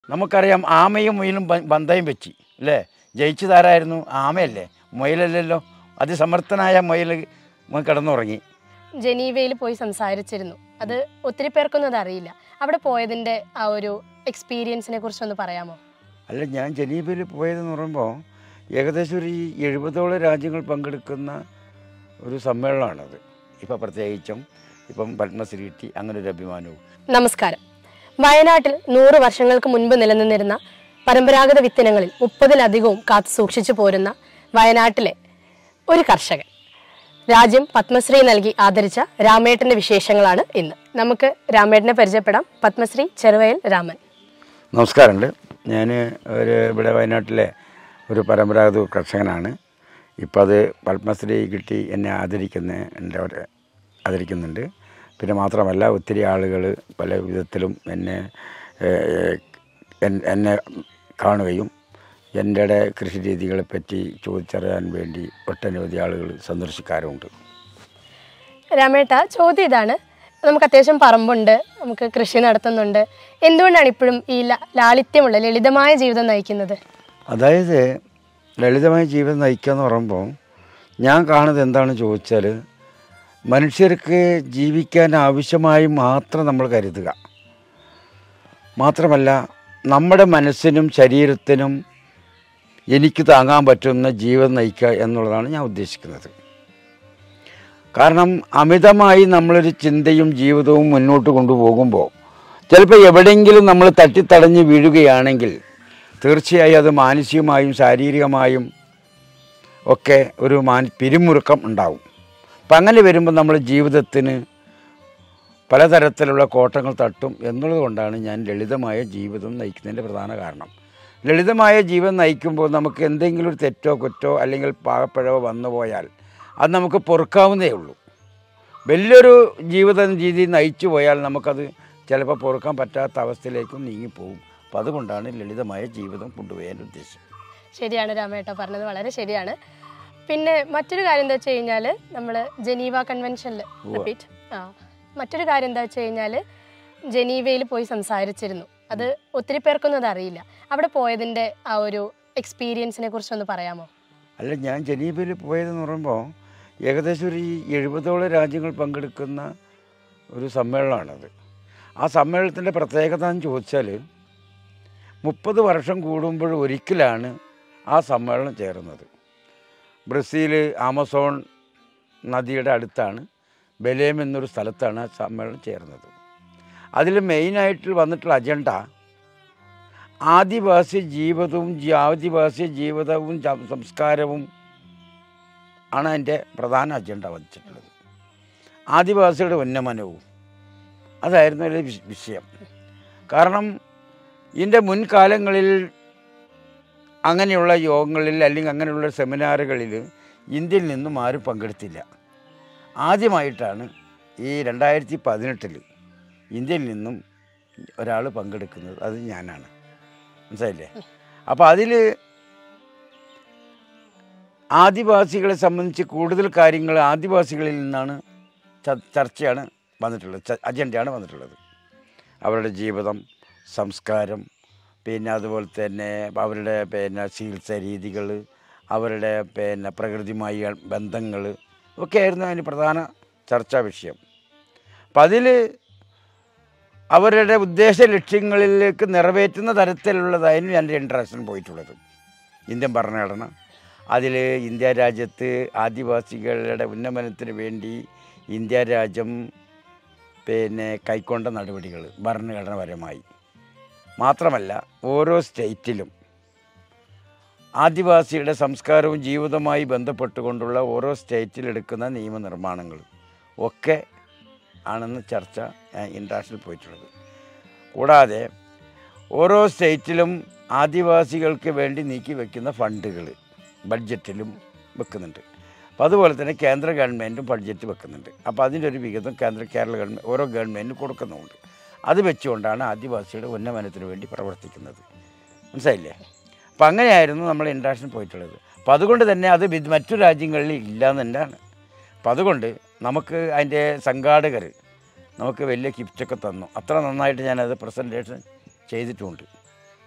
നമുക്കറിയാം ആമയും മുയലും ബ- ബന്ധയും വെച്ച് അല്ലേ ജയിച്ചതാരായിരുന്നു ആമയല്ലേ മുയലല്ലല്ലോ അതിസമർത്ഥനായ മുയൽ മുയൽ കിടന്നുറങ്ങി ജനീവയിൽ പോയി സംസാരിച്ചിരുന്നു അത് ഒത്തിരി പേർക്കൊന്നും അത് അറിയില്ല അവിടെ പോയതിന്റെ ആ ഒരു എക്സ്പീരിയൻസിനെ കുറിച്ചൊന്ന് പറയാമോ അല്ല ഞാൻ ജനീബയിൽ പോയതെന്ന് പറയുമ്പോൾ ഏകദേശം ഒരു ഈ എഴുപതോളം രാജ്യങ്ങൾ പങ്കെടുക്കുന്ന ഒരു സമ്മേളനമാണത് ഇപ്പം പ്രത്യേകിച്ചും ഇപ്പം പത്മശ്രീ കിട്ടി അങ്ങനെ ഒരു അഭിമാനവും നമസ്കാരം വയനാട്ടിൽ നൂറ് വർഷങ്ങൾക്ക് മുൻപ് നിലനിന്നിരുന്ന പരമ്പരാഗത വിത്തിനങ്ങളിൽ മുപ്പതിലധികവും കാത്തു സൂക്ഷിച്ചു പോരുന്ന വയനാട്ടിലെ ഒരു കർഷകൻ രാജ്യം പത്മശ്രീ നൽകി ആദരിച്ച രാമേട്ടന്റെ വിശേഷങ്ങളാണ് ഇന്ന് നമുക്ക് രാമേട്ടനെ പരിചയപ്പെടാം പത്മശ്രീ ചെറുവയൽ രാമൻ നമസ്കാരമുണ്ട് ഞാൻ ഒരു ഇവിടെ വയനാട്ടിലെ ഒരു പരമ്പരാഗത കർഷകനാണ് ഇപ്പോൾ അത് പത്മശ്രീ കിട്ടി എന്നെ ആദരിക്കുന്ന എൻ്റെ അവിടെ ആദരിക്കുന്നുണ്ട് പിന്നെ മാത്രമല്ല ഒത്തിരി ആളുകൾ പല വിധത്തിലും എന്നെ ഏഹ്, എൻ- എന്നെ കാണുകയും എൻ്റെ കൃഷി രീതികളെ പറ്റി ചോദിച്ചറിയാൻ വേണ്ടി ഒട്ടനവധി ആളുകൾ സന്ദർശിക്കാറുമുണ്ട് രാമേട്ട ചോദ്യം ഇതാണ് നമുക്ക് അത്യാവശ്യം പറമ്പുണ്ട് നമുക്ക് കൃഷി നടത്തുന്നുണ്ട് എന്തുകൊണ്ടാണ് ഇപ്പോഴും ഈ ല- ലാളിത്യമുള്ള ലളിതമായ ജീവിതം നയിക്കുന്നത് അതായത് ലളിതമായ ജീവിതം നയിക്കുക എന്ന് പറയുമ്പോൾ ഞാൻ കാണുന്നത് എന്താണെന്ന് ചോദിച്ചാൽ മനുഷ്യർക്ക് ജീവിക്കാൻ ആവശ്യമായി മാത്രം നമ്മൾ കരുതുക മാത്രമല്ല നമ്മുടെ മനസ്സിനും ശരീരത്തിനും എനിക്ക് താങ്ങാൻ പറ്റുന്ന ജീവിതം നയിക്കുക എന്നുള്ളതാണ് ഞാൻ ഉദ്ദേശിക്കുന്നത് കാരണം അമിതമായി നമ്മളൊരു ചിന്തയും ജീവിതവും മുന്നോട്ട് കൊണ്ടുപോകുമ്പോൾ ചിലപ്പോൾ എവിടെയെങ്കിലും നമ്മൾ തട്ടിത്തടഞ്ഞ് വീഴുകയാണെങ്കിൽ തീർച്ചയായും അത് മാനസികമായും ശാരീരികമായും ഒക്കെ ഒരു മാന പിരിമുറുക്കം ഉണ്ടാവും അപ്പം അങ്ങനെ വരുമ്പോൾ നമ്മൾ ജീവിതത്തിന് പലതരത്തിലുള്ള കോട്ടങ്ങൾ തട്ടും എന്നുള്ളത് കൊണ്ടാണ് ഞാൻ ലളിതമായ ജീവിതം നയിക്കുന്നതിൻ്റെ പ്രധാന കാരണം ലളിതമായ ജീവിതം നയിക്കുമ്പോൾ നമുക്ക് എന്തെങ്കിലും ഒരു തെറ്റോ കുറ്റോ അല്ലെങ്കിൽ പാകപ്പിഴവോ വന്നു പോയാൽ അത് നമുക്ക് പൊറുക്കാവുന്നേ ഉള്ളൂ വലിയൊരു ജീവിത രീതി നയിച്ചു പോയാൽ നമുക്കത് ചിലപ്പോൾ പൊറുക്കാൻ പറ്റാത്ത അവസ്ഥയിലേക്കും നീങ്ങിപ്പോകും അപ്പം അതുകൊണ്ടാണ് ലളിതമായ ജീവിതം കൊണ്ടുപോകാൻ ഉദ്ദേശം ശരിയാണ് രാമേട്ട പറഞ്ഞത് വളരെ ശരിയാണ് പിന്നെ മറ്റൊരു കാര്യം എന്താ വെച്ച് കഴിഞ്ഞാൽ നമ്മൾ ജനീവ കൺവെൻഷനിൽ ഉവ്വ. റിപ്പീറ്റ് ആ മറ്റൊരു കാര്യം എന്താ വെച്ച് കഴിഞ്ഞാൽ ജനീവയിൽ പോയി സംസാരിച്ചിരുന്നു അത് ഒത്തിരി പേർക്കൊന്നും അത് അറിയില്ല അവിടെ പോയതിന്റെ ആ ഒരു എക്സ്പീരിയൻസിനെ കുറിച്ചൊന്ന് പറയാമോ അല്ല ഞാൻ ജനീബയിൽ പോയതെന്ന് പറയുമ്പോൾ ഏകദേശം ഒരു ഈ എഴുപതോളം രാജ്യങ്ങൾ പങ്കെടുക്കുന്ന ഒരു സമ്മേളനമാണത് ആ സമ്മേളനത്തിൻ്റെ പ്രത്യേകത എന്ന് ചോദിച്ചാൽ മുപ്പത് വർഷം കൂടുമ്പോൾ ഒരിക്കലാണ് ആ സമ്മേളനം ചേരുന്നത് ബ്രസീൽ ആമസോൺ നദിയുടെ അടുത്താണ് ബലേം എന്നൊരു സ്ഥലത്താണ് ആ സമ്മേളനം ചേർന്നത് അതിൽ മെയിനായിട്ട് വന്നിട്ടുള്ള അജണ്ട ആദിവാസി ജീവിതവും ജി- ആദിവാസി ജീവിതവും ജ- സംസ്കാരവും ആണ് അതിൻ്റെ പ്രധാന അജണ്ട വച്ചിട്ടുള്ളത് ആദിവാസിയുടെ ഉന്നമനവും അതായിരുന്നു അതിലെ വിഷ- വിഷയം കാരണം ഇതിൻ്റെ മുൻകാലങ്ങളിൽ അങ്ങനെയുള്ള യോഗങ്ങളിൽ അല്ലെങ്കിൽ അങ്ങനെയുള്ള സെമിനാറുകളിൽ ഇന്ത്യയിൽ നിന്നും ആരും പങ്കെടുത്തില്ല ആദ്യമായിട്ടാണ് ഈ രണ്ടായിരത്തി പതിനെട്ടിൽ ഇന്ത്യയിൽ നിന്നും ഒരാൾ പങ്കെടുക്കുന്നത് അത് ഞാനാണ് മനസ്സിലായില്ലേ അപ്പോൾ അതിൽ ആദിവാസികളെ സംബന്ധിച്ച് കൂടുതൽ കാര്യങ്ങൾ ആദിവാസികളിൽ നിന്നാണ് ച- ചർച്ചയാണ് വന്നിട്ടുള്ളത് ച- അജണ്ടയാണ് വന്നിട്ടുള്ളത് അവരുടെ ജീവിതം സംസ്കാരം പിന്നെ അതുപോലെ തന്നെ അവരുടെ പിന്നെ ചികിത്സാ രീതികൾ അവരുടെ പിന്നെ പ്രകൃതിയുമായി ബന്ധങ്ങൾ ഒക്കെയായിരുന്നു അതിന് പ്രധാന ചർച്ചാ വിഷയം അപ്പം അതിൽ അവരുടെ ഉദ്ദേശ ലക്ഷ്യങ്ങളിലേക്ക് നിറവേറ്റുന്ന തരത്തിലുള്ളതായിരുന്നു എൻ്റെ ഇൻട്രസ്റ്റിന് പോയിട്ടുള്ളത് ഇന്ത്യൻ ഭരണഘടന അതിൽ ഇന്ത്യ രാജ്യത്ത് ആദിവാസികളുടെ ഉന്നമനത്തിന് വേണ്ടി ഇന്ത്യ രാജ്യം പിന്നെ കൈക്കൊണ്ട നടപടികൾ ഭരണഘടനാപരമായി മാത്രമല്ല ഓരോ സ്റ്റേറ്റിലും ആദിവാസിയുടെ സംസ്കാരവും ജീവിതവുമായി ബന്ധപ്പെട്ടുകൊണ്ടുള്ള ഓരോ സ്റ്റേറ്റിലെടുക്കുന്ന നിയമനിർമ്മാണങ്ങൾ ഒക്കെ ആണെന്ന് ചർച്ച ഇൻട്രാഷനിൽ പോയിട്ടുള്ളത് കൂടാതെ ഓരോ സ്റ്റേറ്റിലും ആദിവാസികൾക്ക് വേണ്ടി നീക്കി വയ്ക്കുന്ന ഫണ്ടുകൾ ബഡ്ജറ്റിലും വെക്കുന്നുണ്ട് അപ്പോൾ അതുപോലെ തന്നെ കേന്ദ്ര ഗവൺമെൻറ്റും ബഡ്ജറ്റ് വെക്കുന്നുണ്ട് അപ്പോൾ അതിൻ്റെ ഒരു വിഹിതം കേന്ദ്ര കേരള ഗവൺമെൻറ് ഓരോ ഗവൺമെൻറ്റിനും കൊടുക്കുന്നുമുണ്ട് അത് വെച്ചുകൊണ്ടാണ് ആദിവാസിയുടെ ഉന്നമനത്തിന് വേണ്ടി പ്രവർത്തിക്കുന്നത് മനസ്സിലായില്ലേ അപ്പം അങ്ങനെയായിരുന്നു നമ്മൾ ഇൻട്രാക്ഷനിൽ പോയിട്ടുള്ളത് അപ്പോൾ അതുകൊണ്ട് തന്നെ അത് വിദ് മറ്റു രാജ്യങ്ങളിൽ ഇല്ല എന്ന് തന്നെയാണ് അപ്പം അതുകൊണ്ട് നമുക്ക് അതിൻ്റെ സംഘാടകർ നമുക്ക് വലിയ ഗിഫ്റ്റൊക്കെ തന്നു അത്ര നന്നായിട്ട് ഞാനത് പ്രസൻറ്റേഷൻ ചെയ്തിട്ടുമുണ്ട്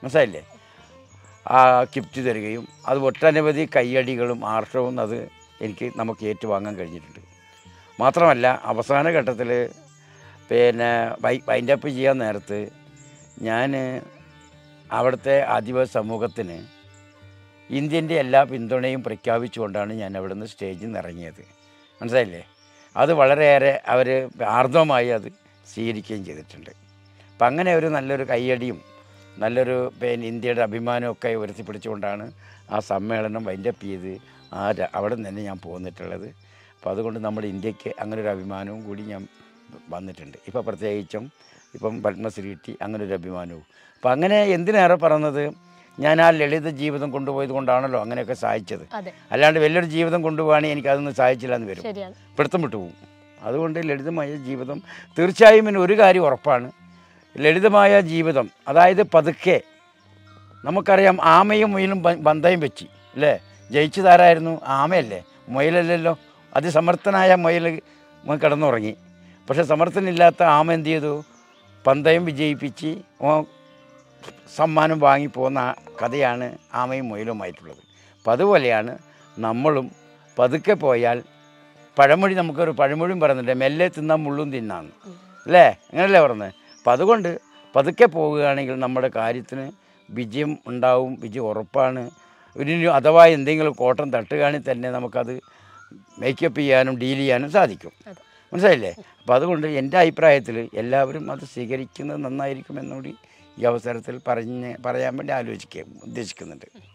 മനസ്സിലായില്ലേ ആ കിപ്റ്റ് തരികയും അത് ഒട്ടനവധി കയ്യടികളും ആർഷവും അത് എനിക്ക് നമുക്ക് ഏറ്റുവാങ്ങാൻ കഴിഞ്ഞിട്ടുണ്ട് മാത്രമല്ല അവസാന ഘട്ടത്തിൽ പിന്നെ വൈ വൈൻഡപ്പ് ചെയ്യാൻ നേരത്ത് ഞാൻ അവിടുത്തെ ആദിവാസി സമൂഹത്തിന് ഇന്ത്യൻ്റെ എല്ലാ പിന്തുണയും പ്രഖ്യാപിച്ചുകൊണ്ടാണ് ഞാൻ അവിടെ നിന്ന് സ്റ്റേജിൽ നിന്ന് ഇറങ്ങിയത് മനസ്സിലായില്ലേ അത് വളരെയേറെ അവർ ആർദ്രമായി അത് സ്വീകരിക്കുകയും ചെയ്തിട്ടുണ്ട് അപ്പം അങ്ങനെ ഒരു നല്ലൊരു കയ്യടിയും നല്ലൊരു പിന്നെ ഇന്ത്യയുടെ അഭിമാനമൊക്കെ ഉയർത്തിപ്പിടിച്ചുകൊണ്ടാണ് ആ സമ്മേളനം വൈൻഡപ്പ് ചെയ്ത് ആ ര- അവിടെ നിന്ന് തന്നെ ഞാൻ പോന്നിട്ടുള്ളത് അപ്പോൾ അതുകൊണ്ട് നമ്മുടെ ഇന്ത്യക്ക് അങ്ങനെ ഒരു അഭിമാനവും കൂടി ഞാൻ വന്നിട്ടുണ്ട് ഇപ്പോൾ പ്രത്യേകിച്ചും ഇപ്പം പത്മശ്രീ കിട്ടി അങ്ങനെ ഒരു അഭിമാനവും അപ്പം അങ്ങനെ എന്തിനേറെ പറഞ്ഞത് ഞാൻ ആ ലളിത ജീവിതം കൊണ്ടുപോയത് കൊണ്ടാണല്ലോ അങ്ങനെയൊക്കെ സഹായിച്ചത് അതെ അല്ലാണ്ട് വലിയൊരു ജീവിതം കൊണ്ടുപോവുകയാണെങ്കിൽ എനിക്കതൊന്നും സഹായിച്ചില്ല എന്ന് വരും ശരിയാണ് പിടുത്തം വിട്ടു പോകും അതുകൊണ്ട് ലളിതമായ ജീവിതം തീർച്ചയായും ഇതിന് ഒരു കാര്യം ഉറപ്പാണ് ലളിതമായ ജീവിതം അതായത് പതുക്കെ നമുക്കറിയാം ആമയും മുയലും ബ- ബന്ധയും വെച്ച് അല്ലേ ജയിച്ചതാരായിരുന്നു ആമയല്ലേ മുയലല്ലല്ലോ അതിസമർത്ഥനായ മുയൽ മ- കിടന്നുറങ്ങി പക്ഷെ സമർത്ഥനില്ലാത്ത ആമ എന്ത് ചെയ്തു പന്തയം വിജയിപ്പിച്ച് ഓ സമ്മാനം വാങ്ങിപ്പോകുന്ന ആ കഥയാണ് ആമയും മുയലുമായിട്ടുള്ളത് അപ്പം അതുപോലെയാണ് നമ്മളും പതുക്കെ പോയാൽ പഴമൊഴി നമുക്കൊരു പഴമൊഴിയും പറയുന്നുണ്ട് മെല്ലെ തിന്നാൻ മുള്ളും തിന്നാന്ന് അല്ലേ അങ്ങനല്ലേ പറഞ്ഞത് അപ്പം അതുകൊണ്ട് പതുക്കെ പോവുകയാണെങ്കിൽ നമ്മുടെ കാര്യത്തിന് വിജയം ഉണ്ടാവും വിജയം ഉറപ്പാണ് ഇനി അഥവാ എന്തെങ്കിലും കോട്ടം തട്ടുകയാണെങ്കിൽ തന്നെ നമുക്കത് മേക്കപ്പ് ചെയ്യാനും ഡീൽ ചെയ്യാനും സാധിക്കും അതെ. മനസ്സിലായില്ലേ അപ്പോൾ അതുകൊണ്ട് എൻ്റെ അഭിപ്രായത്തിൽ എല്ലാവരും അത് സ്വീകരിക്കുന്നത് നന്നായിരിക്കും എന്നുകൂടി ഈ അവസരത്തിൽ പറഞ്ഞ് പറയാൻ വേണ്ടി ആലോചിക്കുക ഉദ്ദേശിക്കുന്നുണ്ട്